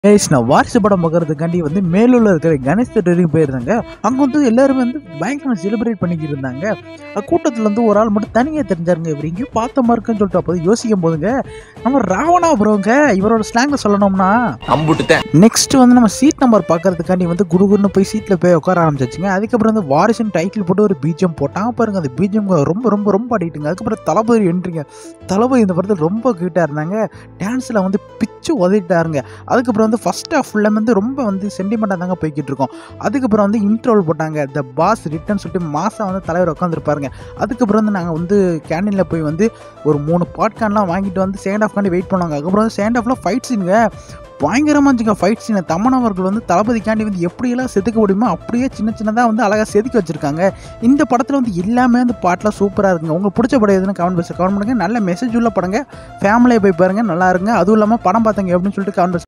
ace நான் வாரிசு படம் பார்க்கறதுக்காண்டி வந்து மேலூர்ல இருக்கிற கணேஷ் தேட்டருக்கு போயிருந்தாங்க அங்க வந்து எல்லாருமே வந்து பயங்கரமா செலிப்ரேட் பண்ணிக்கிட்டு இருந்தாங்க அஹ் கூட்டத்துல வந்து ஒரு ஆள் மட்டும் தனியா தெரிஞ்சாருங்க இவர் எங்கேயும் பார்த்த மாதிரி இருக்குன்னு சொல்லிட்டு அப்போ யோசிக்கும் போதுங்க நம்ம ராவணா ப்ரோங்க இவரோட ஸ்லாங்ல சொல்லணும்னா அம்புட்டுத்தேன் நெக்ஸ்ட் வந்து நம்ம சீட் நம்பர் பார்க்கறதுக்காண்டி வந்து குடுகுடுன்னு போய் சீட்டில் போய் உட்கார ஆரம்பிச்சிச்சுங்க அதுக்கப்புறம் வந்து வாரிசுன்னு டைட்டில் போட்டு ஒரு பீஜம் போட்டாங்க பாருங்க அந்த பீஜம் ரொம்ப ரொம்ப ரொம்ப அடிட்டுங்க அதுக்கப்புறம் தளபதி என்ட்ரிங்க தளபதி இந்த படத்தில் ரொம்ப கியூட்டாக இருந்தாங்க டான்ஸில் வந்து பிச்சு உதவிட்டாருங்க அதுக்கப்புறம் வந்து ஃபர்ஸ்ட் ஹாஃப் ஃபுல்லாக வந்து ரொம்ப வந்து சென்டிமெண்ட்டாக தாங்க போய்கிட்டு இருக்கோம் அதுக்கப்புறம் வந்து இன்ட்ரோல் போட்டாங்க த பாஸ் ரிட்டர்ன் சொல்லிட்டு மாதம் வந்து தலைவர் உட்காந்துருப்பாருங்க அதுக்கப்புறம் வந்து நாங்கள் வந்து கேண்டீனில் போய் வந்து ஒரு மூணு பாட்கார்ன்லாம் வாங்கிட்டு வந்து செகண்ட் ஹாஃப்காண்டி வெயிட் பண்ணுவாங்க அதுக்கப்புறம் வந்து செகண்ட் ஹாஃபில் ஃபைட் சீனுங்க பயங்கரமாக இருந்துச்சுங்க ஃபைட் சீனை தமன் அவர்கள் வந்து தளபதிக்காண்டி வந்து எப்படியெல்லாம் செதுக்க முடியுமோ அப்படியே சின்ன சின்னதாக வந்து அழகாக செதுக்கி வச்சிருக்காங்க இந்த படத்தில் வந்து எல்லாமே வந்து பாட்டெலாம் சூப்பராக இருக்குங்க உங்களுக்கு பிடிச்ச படம் எதுன்னு கமெண்ட் பாக்ஸில் கமெண்ட் பண்ணுங்க நல்ல மெசேஜ் உள்ள படங்க ஃபேமிலியை போய் பாருங்க நல்லா இருங்க அதுவும் இல்லாமல் படம் பார்த்தங்க எப்படின்னு சொல்லிட்டு கமெண்ட்